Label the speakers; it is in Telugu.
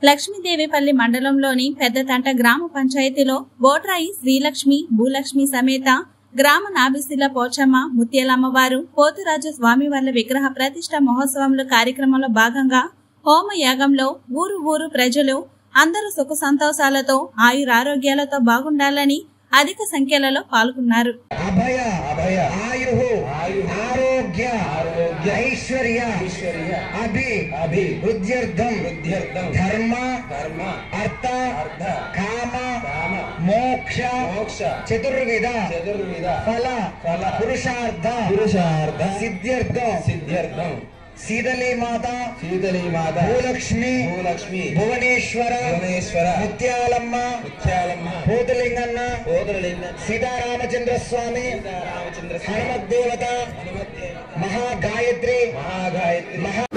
Speaker 1: లక్ష్మీదేవిపల్లి మండలంలోని పెద్దతంట గ్రామ పంచాయతీలో బోట్రాయి శ్రీలక్ష్మి భూలక్ష్మి సమేత గ్రామ నాభిశిల పోచమ్మ ముత్యాలమ్మవారు పోతురాజు స్వామివార్ల విగ్రహ ప్రతిష్ట మహోత్సవంలో కార్యక్రమంలో భాగంగా హోమ యాగంలో ఊరు ఊరు ప్రజలు అందరూ సుఖ సంతోషాలతో ఆయురారోగ్యాలతో బాగుండాలని అధిక సంఖ్యలలో పాల్గొన్నారు
Speaker 2: అభయ
Speaker 3: అభయ
Speaker 2: ఆయు ఆరోగ్య
Speaker 3: ఆరోగ్య
Speaker 2: ఐశ్వర్య
Speaker 3: ఐశ్వర్య
Speaker 2: అభి
Speaker 3: అభి
Speaker 2: వృద్ధ్యర్థం
Speaker 3: వృద్ధ్యర్థం
Speaker 2: ధర్మ
Speaker 3: ధర్మ
Speaker 2: అర్థ
Speaker 3: అర్థ
Speaker 2: కామ
Speaker 3: కామ
Speaker 2: మోక్ష
Speaker 3: మోక్ష
Speaker 2: చతుర్విధ
Speaker 3: చతుర్విధ
Speaker 2: ఫల
Speaker 3: ఫల
Speaker 2: పురుషార్థ
Speaker 3: పురుషార్థ
Speaker 2: సిద్ధ్యర్థం
Speaker 3: సిద్ధ్యర్థం
Speaker 2: సీతలీ మాత
Speaker 3: శీతలీ మాత
Speaker 2: భూలక్ష్మి
Speaker 3: భూలక్ష్మి
Speaker 2: భువనేశ్వర
Speaker 3: భువనేశ్వర
Speaker 2: ముత్యాలమ్మ
Speaker 3: ముత్యాలమ్మ
Speaker 2: పోతులింగన్న
Speaker 3: పోతరలింగ
Speaker 2: సీతారామచంద్ర స్వామి
Speaker 3: రామచంద్ర
Speaker 2: హనుమద్దేవత
Speaker 3: హనుమతే
Speaker 2: మహాగాయత్రి
Speaker 3: మహాగాయత్రి
Speaker 2: మహా